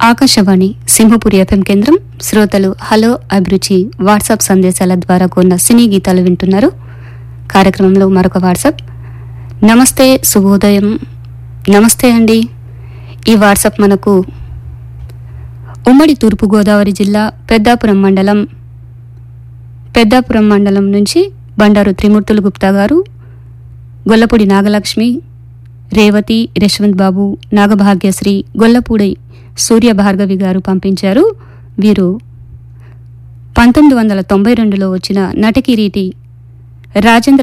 Akashvani Simhapuri FM కేంద్రం శ్రోతలు hello అభిరుచి వాట్సాప్ సందేశాల ద్వారా కొన్న సినీ గీతాలు వింటున్నారు కార్యక్రమంలో మరొక వాట్సాప్ నమస్తే శుభోదయం నమస్తే అండి ఈ వాట్సాప్ మనకు ఉమ్మడి తూర్పుగోదావరి జిల్లా పెద్దాపురం మండలం పెద్దాపురం మండలం నుంచి బండారు త్రిమూర్తులు గుప్తా గారు గొల్లపూడి నాగలక్ష్మి రేవతి యశ్వంత్ బాబు నాగభాగ్యశ్రీ గొల్లపూడి సూర్య భార్గవి గారు పంపించారు వీరు పంతొమ్మిది వందల తొంభై రెండులో వచ్చిన నటకిరీటి రాజేంద్ర